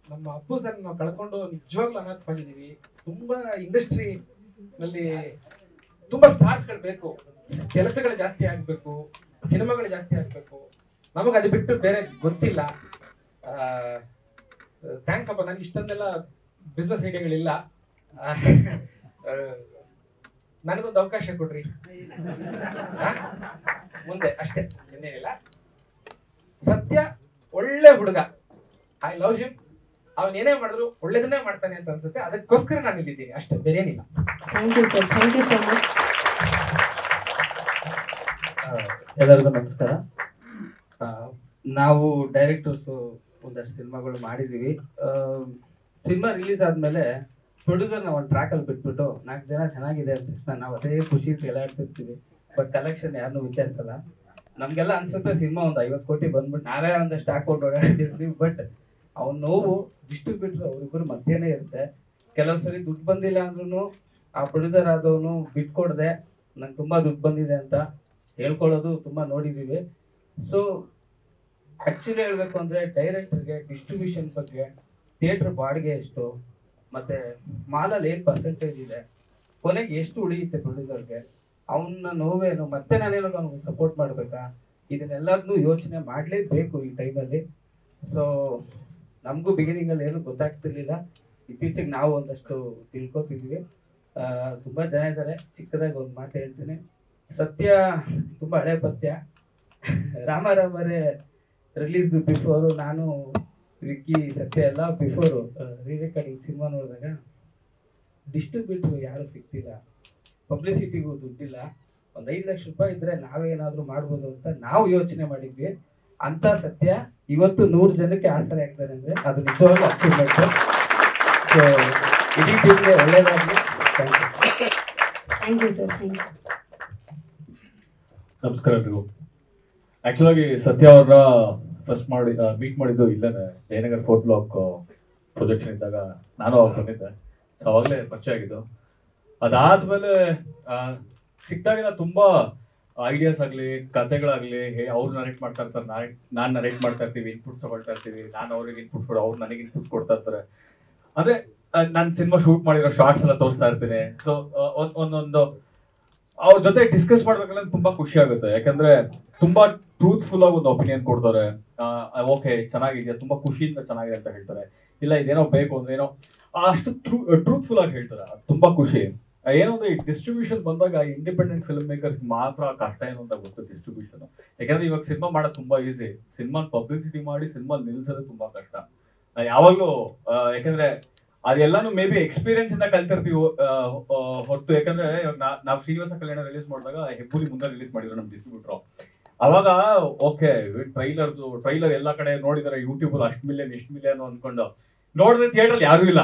ನಮ್ಮ ಅಪ್ಪು ಸರ್ ನಾವು ಕಳ್ಕೊಂಡು ನಿಜವಾಗ್ಲೂ ಅನಾಥವಾಗಿದ್ದೀವಿ ತುಂಬಾ ಇಂಡಸ್ಟ್ರಿ ನಲ್ಲಿ ತುಂಬಾ ಸ್ಟಾರ್ಸ್ ಗಳು ಬೇಕು ಕೆಲಸಗಳು ಜಾಸ್ತಿ ಆಗ್ಬೇಕು ಸಿನಿಮಾಗಳು ಜಾಸ್ತಿ ಆಗ್ಬೇಕು ನಮಗೆ ಅದು ಬಿಟ್ಟು ಬೇರೆ ಗೊತ್ತಿಲ್ಲ ಥ್ಯಾಂಕ್ಸ್ ಅಪ್ಪ ನನಗೆ ಇಷ್ಟೊಂದೆಲ್ಲ ಬಿಸ್ನೆಸ್ ಐಡಿಯಾಗಳಿಲ್ಲ ಆ, ಆ, ನನಗೊಂದು ಅವಕಾಶ ಕೊಡ್ರಿ ಆ? ಮುಂದೆ ಅಷ್ಟೇ ಇನ್ನೇನಿಲ್ಲ ಸತ್ಯ ಒಳ್ಳೆ ಹುಡುಗ ಐ ಲವ್ ಹಿಮ್ ಅವನ್ ಏನೇ ಮಾಡಿದ್ರು ಒಳ್ಳೇದನ್ನೇ ಮಾಡ್ತಾನೆ ಅಂತ ಅನ್ಸುತ್ತೆ ಅದಕ್ಕೋಸ್ಕರ ನಾನು ಇಲ್ಲಿದ್ದೀನಿ ಅಷ್ಟೇ ಬೇರೆ ಏನಿಲ್ಲ thank you sir thank you so much ಆ, ಎಲ್ಲರಿಗೂ ನಮಸ್ಕಾರ ಆ, ನಾವು ಡೈರೆಕ್ಟರ್ಸ್ ಒಂದಷ್ಟು ಸಿನಿಮಾಗಳು ಮಾಡಿದೀವಿ ಸಿನಿಮಾ ರಿಲೀಸ್ ಆದ್ಮೇಲೆ ಪ್ರೊಡ್ಯೂಸರ್ನ ಒಂದು ಟ್ರ್ಯಾಕಲ್ಲಿ ಬಿಟ್ಬಿಟ್ಟು ನಾಲ್ಕು ಜನ ಚೆನ್ನಾಗಿದೆ ಅಂತ ತಕ್ಷಣ ನಾವು ಅದೇ ಖುಷಿ ಎಲಾಡ್ತಿರ್ತೀವಿ ಬಟ್ ಕಲೆಕ್ಷನ್ ಯಾರನ್ನೂ ವಿಚಾರಿಸಲ್ಲ ನಮಗೆಲ್ಲ ಅನ್ಸುತ್ತೆ ಸಿನಿಮಾ ಒಂದು ಐವತ್ತು ಕೋಟಿ ಬಂದ್ಬಿಟ್ಟು ನಾವೇ ಒಂದಷ್ಟು ಹಾಕೊಂಡು ಓಡಾಡ್ತಿರ್ತೀವಿ ಬಟ್ ಅವ್ನ ನೋವು ಡಿಸ್ಟ್ರಿಬ್ಯೂಟರ್ ಅವ್ರಿಬ್ಬರು ಮಧ್ಯೆನೇ ಇರುತ್ತೆ ಕೆಲವು ಸರಿ ದುಡ್ಡು ಬಂದಿಲ್ಲ ಅಂದ್ರೂ ಆ ಪ್ರೊಡ್ಯೂಸರ್ ಆದವನು ಬಿಟ್ಕೊಡ್ದೆ ನಂಗೆ ತುಂಬಾ ದುಡ್ಡು ಬಂದಿದೆ ಅಂತ ಹೇಳ್ಕೊಳ್ಳೋದು ತುಂಬಾ ನೋಡಿದೀವಿ ಸೊ ಆಕ್ಚುಲಿ ಹೇಳ್ಬೇಕು ಅಂದ್ರೆ ಡೈರೆಕ್ಟರ್ಗೆ ಡಿಸ್ಟ್ರಿಬ್ಯೂಷನ್ ಬಗ್ಗೆ ಥಿಯೇಟರ್ ಬಾಡಿಗೆ ಎಷ್ಟು ಮತ್ತೆ ಮಾಲಲ್ಲಿ ಏನ್ ಪರ್ಸೆಂಟೇಜ್ ಇದೆ ಕೊನೆಗೆ ಎಷ್ಟು ಉಳಿಯುತ್ತೆ ಪ್ರೊಡ್ಯೂಸರ್ಗೆ ಅವನ್ನ ನೋವೇನು ಮತ್ತೆ ನಾನೇನೋ ಅವ್ನಿಗೆ ಸಪೋರ್ಟ್ ಮಾಡ್ಬೇಕಾ ಇದನ್ನೆಲ್ಲದನ್ನೂ ಯೋಚನೆ ಮಾಡಲೇಬೇಕು ಈ ಟೈಮಲ್ಲಿ ಸೊ ನಮಗೂ ಬಿಗಿನಿಂಗ್ ಅಲ್ಲಿ ಏನು ಗೊತ್ತಾಗ್ತಿರ್ಲಿಲ್ಲ ಇತ್ತೀಚೆಗೆ ನಾವು ಒಂದಷ್ಟು ತಿಳ್ಕೊತಿದ್ವಿ ಆ, ತುಂಬಾ ಜನ ಇದ್ದಾರೆ ಚಿಕ್ಕದಾಗಿ ಒಂದು ಮಾತು ಹೇಳ್ತೀನಿ ಸತ್ಯ ತುಂಬಾ ಹಳೆ ಪತ್ಯ ರಾಮ ರಾಮರೇ ರಿಲೀಸ್ ಬಿಫೋರು ನಾನು ವಿಕ್ಕಿ ಸತ್ಯ ಎಲ್ಲ ಬಿಫೋರು ರೀ ರೆಕಾರ್ಡಿಂಗ್ ಸಿನಿಮಾ ನೋಡಿದಾಗ ಡಿಸ್ಟ್ರಿಬ್ಯೂಟ್ರು ಯಾರು ಸಿಗ್ತಿಲ್ಲ ಪಬ್ಲಿಸಿಟಿಗೂ ದುಡ್ಡಿಲ್ಲ ಒಂದು ಐದು ಲಕ್ಷ ರೂಪಾಯಿ ಇದ್ರೆ ನಾವೇನಾದ್ರೂ ಮಾಡ್ಬೋದು ಅಂತ ನಾವು ಯೋಚನೆ ಮಾಡಿದ್ವಿ ಅಂತ ಸತ್ಯ ಇವತ್ತು ನೂರು ಜನಕ್ಕೆ ಆಸರೆ ಆಗ್ತಾರೆ ಅಂದ್ರೆ ಅದು ನಿಜವಾಗ್ಲೂ ಅಚೀವ್ಮೆಂಟ್ ಸೊ ಇಡೀ ಟೀಮ್ಗೆ ಒಳ್ಳೇದಾಗಲಿ thank you thank you sir thank you ನಮಸ್ಕಾರ ಎಲ್ರಿಗೂ ಆಕ್ಚುಲ್ ಆಗಿ ಸತ್ಯ ಅವ್ರ ಫಸ್ಟ್ ಮಾಡಿ ಮೀಟ್ ಮಾಡಿದ್ದು ಇಲ್ಲೇನೆ ಜಯನಗರ್ ಫೋರ್ತ್ ಬ್ಲಾಕ್ ಪ್ರೊಜೆಕ್ಷನ್ ಇದ್ದಾಗ ನಾನು ಅವಾಗ ಬಂದಿದ್ದೆ ಸೊ ಅವಾಗಲೇ ಪರಿಚಯ ಆಗಿದ್ದು ಅದಾದ್ಮೇಲೆ ಆ, ಸಿಕ್ತಾಗಿನ ತುಂಬಾ ಐಡಿಯಾಸ್ ಆಗ್ಲಿ ಕತೆಗಳಾಗ್ಲಿ ಹೇ ಅವ್ರು ನರೇಟ್ ಮಾಡ್ತಾ ಇರ್ತಾರೆ ನಾನ್ ನಾನ್ ನರೇಟ್ ಮಾಡ್ತಾ ಇರ್ತೀವಿ ಇನ್ಪುಟ್ಸ್ ತಗೊಳ್ತಾ ಇರ್ತೀವಿ ನಾನು ಅವ್ರಿಗೆ ಇನ್ಪುಟ್ಸ್ ಕೊಡು ಅವ್ರು ನನಗೆ ಇನ್ಪುಟ್ಸ್ ಕೊಡ್ತಾ ಇರ್ತಾರೆ ಅಂದ್ರೆ ನಾನು ಸಿನಿಮಾ ಶೂಟ್ ಮಾಡಿರೋ ಶಾರ್ಟ್ಸ್ ಎಲ್ಲ ತೋರಿಸ್ತಾ ಇರ್ತೀನಿ ಸೊ ಒಂದೊಂದು ಅವ್ರ ಜೊತೆ ಡಿಸ್ಕಸ್ ಮಾಡ್ಬೇಕಂದ್ರೆ ತುಂಬಾ ಖುಷಿ ಆಗುತ್ತೆ ಯಾಕಂದ್ರೆ ತುಂಬಾ ಟ್ರೂತ್ಫುಲ್ ಆಗಿ ಒಂದು ಒಪಿನಿಯನ್ ಕೊಡ್ತಾರೆ ಓಕೆ ಚೆನ್ನಾಗಿದೆ ತುಂಬಾ ಖುಷಿಯಿಂದ ಚೆನ್ನಾಗಿದೆ ಅಂತ ಹೇಳ್ತಾರೆ ಇಲ್ಲ ಇದೇನೋ ಬೇಕು ಅಂದ್ರೆ ಏನೋ ಅಷ್ಟು ಟ್ರೂತ್ಫುಲ್ ಆಗಿ ಹೇಳ್ತಾರೆ ಅದ್ ತುಂಬಾ ಖುಷಿ ಆ, ಏನು ಅಂದ್ರೆ ಈ ಡಿಸ್ಟ್ರಿಬ್ಯೂಷನ್ ಬಂದಾಗ ಇಂಡಿಪೆಂಡೆಂಟ್ ಫಿಲ್ಮ್ ಮೇಕರ್ಸ್ ಮಾತ್ರ ಕಷ್ಟ ಏನು ಅಂತ ಗೊತ್ತು ಡಿಸ್ಟ್ರಿಬ್ಯೂಷನ್ ಯಾಕಂದ್ರೆ ಇವಾಗ ಸಿನಿಮಾ ಮಾಡೋದು ತುಂಬಾ ಈಸಿ ಸಿನಿಮಾ ಪಬ್ಲಿಸಿಟಿ ಮಾಡಿ ಸಿನಿಮಾ ನಿಲ್ಸೋದು ತುಂಬಾ ಕಷ್ಟ ಆ, ಯಾವಾಗ್ಲೂ ಆ, ಯಾಕಂದ್ರೆ ಅದೆಲ್ಲಾನು ಮೇ ಬಿ ಎಕ್ಸ್ಪೀರಿಯನ್ಸ್ ಇಂದ ಕಲ್ತಿರ್ತೀವಿ ಆ, ಆ, ಹೊರತು ಯಾಕಂದ್ರೆ ಇವಾಗ ನಾ- ನಾವು ಶ್ರೀನಿವಾಸ ಕಲ್ಯಾಣ ರಿಲೀಸ್ ಮಾಡಿದಾಗ ಹೆಬ್ಬುಲಿ ಮುಂದೆ ರಿಲೀಸ್ ಮಾಡಿದ್ರು ನಮ್ಮ ಡಿಸ್ಟ್ರಿಬ್ಯೂಟರ್ ಅವಾಗ ಓಕೆ ಟ್ರೈಲರ್ ಟ್ರೈಲರ್ ಎಲ್ಲಾ ಕಡೆ ನೋಡಿದಾರೆ ಯೂಟ್ಯೂಬ್ ಅಲ್ಲಿ ಅಷ್ಟು ಮಿಲಿಯನ್ ಎಷ್ಟು ಮಿಲಿಯನ್ ಅನ್ಕೊಂಡು ನೋಡಿದ್ರೆ ಥಿಯೇಟರ್ ಯಾರು ಇಲ್ಲ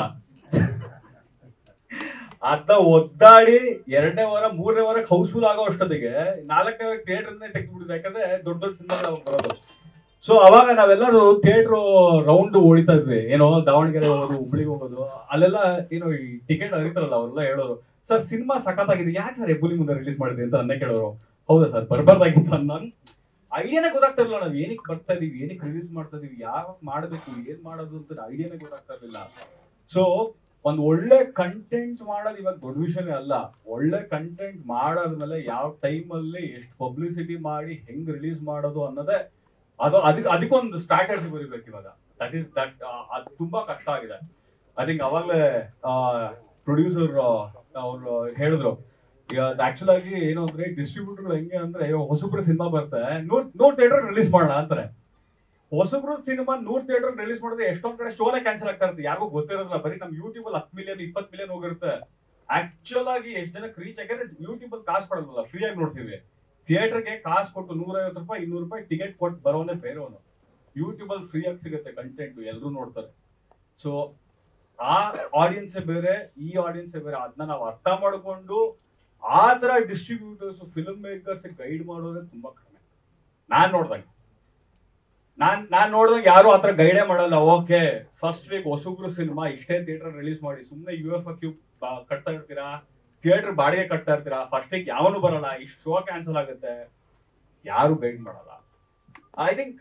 ಅದ ಒದ್ದಾಡಿ ಎರಡನೇ ವಾರ ಮೂರನೇ ವಾರಕ್ಕೆ ಹೌಸ್ಫುಲ್ ಆಗೋ ಅಷ್ಟೊತ್ತಿಗೆ ನಾಲ್ಕನೇ ವಾರ ಥಿಯೇಟರ್ ತೆಗೆದ್ಬಿಟ್ಟಿದ್ರು ಯಾಕಂದ್ರೆ ದೊಡ್ಡ ದೊಡ್ಡ ಸಿನಿಮಾಗಳು ಬರೋದು ಸೊ ಅವಾಗ ನಾವೆಲ್ಲರೂ ಥಿಯೇಟರ್ ರೌಂಡ್ ಹೊಡಿತಾ ಇದ್ವಿ ಏನೋ ದಾವಣಗೆರೆ ಹೋಗೋದು ಹುಬ್ಳಿಗೆ ಹೋಗೋದು ಅಲ್ಲೆಲ್ಲ ಏನೋ ಈ ಟಿಕೆಟ್ ಅರಿತಾರಲ್ಲ ಅವರೆಲ್ಲ ಹೇಳೋರು ಸರ್ ಸಿನಿಮಾ ಸಖತ್ತಾಗಿದೆ ಯಾಕೆ ಸರ್ ಹೆಬ್ಬುಲಿ ಮುಂದೆ ರಿಲೀಸ್ ಮಾಡಿದ್ರಿ ಅಂತ ಅನ್ನೇ ಕೇಳೋರು ಹೌದಾ ಸರ್ ಬರ್ಬಾರ್ದಾಗಿತ್ತು ಅನ್ನೋ ಐಡಿಯಾನೇ ಗೊತ್ತಾಗ್ತಾ ಇರಲಿಲ್ಲ ನಾವು ಏನಕ್ಕೆ ಬರ್ತಾ ಇದೀವಿ ಏನಕ್ಕೆ ರಿಲೀಸ್ ಮಾಡ್ತಾ ಇದೀವಿ ಯಾವಾಗ ಮಾಡಬೇಕು ಏನ್ ಮಾಡೋದು ಅಂತ ಐಡಿಯಾನೇ ಗೊತ್ತಾಗ್ತಾ ಇರಲಿಲ್ಲ ಸೊ ಒಂದ್ ಒಳ್ಳೆ ಕಂಟೆಂಟ್ ಮಾಡೋದು ಇವಾಗ ದೊಡ್ಡ ವಿಷಯನೇ ಅಲ್ಲ ಒಳ್ಳೆ ಕಂಟೆಂಟ್ ಮಾಡಾದ್ಮೇಲೆ ಯಾವ ಟೈಮಲ್ಲಿ ಎಷ್ಟು ಪಬ್ಲಿಸಿಟಿ ಮಾಡಿ ಹೆಂಗ್ ರಿಲೀಸ್ ಮಾಡೋದು ಅನ್ನೋದೇ ಅದು ಅದಕ್ಕೆ ಅದಕ್ಕೊಂದು ಸ್ಟ್ರಾಟಜಿ ಬರೀಬೇಕು ಇವಾಗ ದಟ್ ಈಸ್ ದಟ್ ಅದು ತುಂಬಾ ಕಷ್ಟ ಆಗಿದೆ ಐ ಥಿಂಕ್ ಅವಾಗಲೇ ಪ್ರೊಡ್ಯೂಸರ್ ಅವ್ರು ಹೇಳಿದ್ರು ಆಕ್ಚುಲ್ ಆಗಿ ಏನು ಅಂದ್ರೆ ಡಿಸ್ಟ್ರಿಬ್ಯೂಟರ್ಗಳು ಹೆಂಗೆ ಅಂದ್ರೆ ಇವಾಗ ಹೊಸಬ್ರು ಸಿನಿಮಾ ಬರುತ್ತೆ ನೂರ್ ನೂರ್ ಥಿಯೇಟರ್ ರಿಲೀಸ್ ಮಾಡೋಣ ಅಂತಾರೆ ಹೊಸಬ್ರು ಸಿನಿಮಾ ನೂರ್ ಥಿಯೇಟರ್ ರಿಲೀಸ್ ಮಾಡಿದ್ರೆ ಎಷ್ಟೊಂದ್ ಕಡೆ ಶೋನೇ ಕ್ಯಾನ್ಸಲ್ ಆಗ್ತಾ ಇರುತ್ತೆ ಯಾರಿಗೂ ಗೊತ್ತಿರೋದಿಲ್ಲ ಬರೀ ನಮ್ ಯೂಟ್ಯೂಬ್ ಅಲ್ಲಿ ಹತ್ತು ಮಿಲಿಯನ್ ಇಪ್ಪತ್ತು ಮಿಲಿಯನ್ ಹೋಗಿರುತ್ತೆ ಆಕ್ಚುಲ್ ಆಗಿ ಎಷ್ಟು ಜನಕ್ಕೆ ರೀಚ್ ಯಾಕಂದ್ರೆ ಯೂಟ್ಯೂಬ್ ಅಲ್ಲಿ ಕಾಸು ಕೊಡೋದಿಲ್ಲ ಫ್ರೀ ಆಗಿ ನೋಡ್ತೀವಿ ಥಿಯೇಟರ್ಗೆ ಕಾಸು ಕೊಟ್ಟು ನೂರೈವತ್ತು ರೂಪಾಯಿ ಇನ್ನೂರು ರೂಪಾಯಿ ಟಿಕೆಟ್ ಕೊಟ್ಟು ಬರೋನೇ ಬೇರೆಯವನು ಯೂಟ್ಯೂಬ್ ಅಲ್ಲಿ ಫ್ರೀ ಆಗಿ ಸಿಗುತ್ತೆ ಕಂಟೆಂಟ್ ಎಲ್ಲರೂ ನೋಡ್ತಾರೆ ಸೊ ಆ ಆಡಿಯನ್ಸೇ ಬೇರೆ ಈ ಆಡಿಯನ್ಸೇ ಬೇರೆ ಅದನ್ನ ನಾವು ಅರ್ಥ ಮಾಡಿಕೊಂಡು ಆ ತರ ಡಿಸ್ಟ್ರಿಬ್ಯೂಟರ್ಸ್ ಫಿಲ್ಮ್ ಮೇಕರ್ಸ್ ಗೈಡ್ ಮಾಡೋದೇ ತುಂಬಾ ಕಡಿಮೆ ನಾನ್ ನೋಡ್ದಾಗ ನಾನ್ ನಾನ್ ನೋಡಿದಾಗ ಯಾರು ಆತರ ಗೈಡೇ ಮಾಡಲ್ಲ ಓಕೆ ಫಸ್ಟ್ ವೀಕ್ ಹೊಸಬ್ರು ಸಿನಿಮಾ ಇಷ್ಟೇ ಥಿಯೇಟರ್ ರಿಲೀಸ್ ಮಾಡಿ ಸುಮ್ಮನೆ ಯು ಎಫ್ ಕ್ಯೂ ಕಟ್ತಾ ಇರ್ತೀರಾ ಥಿಯೇಟರ್ ಬಾಡಿಗೆ ಕಟ್ತಾ ಇರ್ತೀರಾ ಫಸ್ಟ್ ವೀಕ್ ಯಾವನು ಬರಲ್ಲ ಇಷ್ಟು ಶೋ ಕ್ಯಾನ್ಸಲ್ ಆಗುತ್ತೆ ಯಾರು ಗೈಡ್ ಮಾಡಲ್ಲ ಐ ಥಿಂಕ್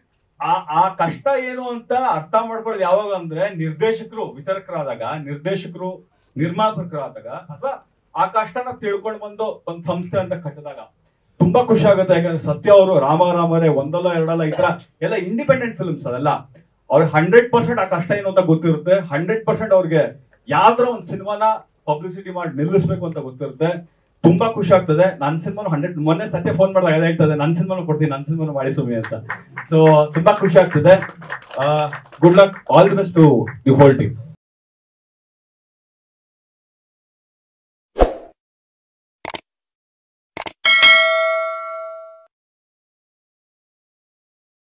ಆ ಆ ಕಷ್ಟ ಏನು ಅಂತ ಅರ್ಥ ಮಾಡ್ಕೊಳ್ಳೋದು ಯಾವಾಗ ಅಂದ್ರೆ ನಿರ್ದೇಶಕರು ವಿತರಕರಾದಾಗ ನಿರ್ದೇಶಕರು ನಿರ್ಮಾಪಕರಾದಾಗ ಅಥವಾ ಆ ಕಷ್ಟನ ತಿಳ್ಕೊಂಡು ಬಂದು ಒಂದು ಸಂಸ್ಥೆ ಅಂತ ಕಟ್ಟಿದಾಗ ತುಂಬಾ ಖುಷಿ ಆಗುತ್ತೆ ಯಾಕಂದ್ರೆ ಸತ್ಯ ಅವರು ರಾಮಾರಾಮರೇ ಒಂದಲ್ಲ ಎರಡಲ್ಲ ಈ ತರ ಎಲ್ಲ ಇಂಡಿಪೆಂಡೆಂಟ್ ಫಿಲ್ಮ್ಸ್ ಅದೆಲ್ಲ ಅವ್ರಿಗೆ ಹಂಡ್ರೆಡ್ ಪರ್ಸೆಂಟ್ ಆ ಕಷ್ಟ ಏನು ಅಂತ ಗೊತ್ತಿರುತ್ತೆ ಹಂಡ್ರೆಡ್ ಪರ್ಸೆಂಟ್ ಅವ್ರಿಗೆ ಯಾವ್ದ್ರ ಒಂದು ಸಿನಿಮಾನ ಪಬ್ಲಿಸಿಟಿ ಮಾಡಿ ನಿಲ್ಲಿಸ್ಬೇಕು ಅಂತ ಗೊತ್ತಿರುತ್ತೆ ತುಂಬಾ ಖುಷಿ ಆಗ್ತದೆ ನನ್ನ ಸಿನಿಮಾನು ಹಂಡ್ರೆಡ್ ಮೊನ್ನೆ ಸತ್ಯ ಫೋನ್ ಮಾಡಿದಾಗ ಅದೇ ಆಗ್ತದೆ ನನ್ನ ಸಿನಿಮಾನು ಕೊಡ್ತೀನಿ ನನ್ನ ಸಿನಿಮಾನು ಮಾಡಿ ಸುಮ್ಮನೆ ಅಂತ ಸೊ ತುಂಬಾ ಖುಷಿ ಆಗ್ತದೆ good luck all the best to the whole team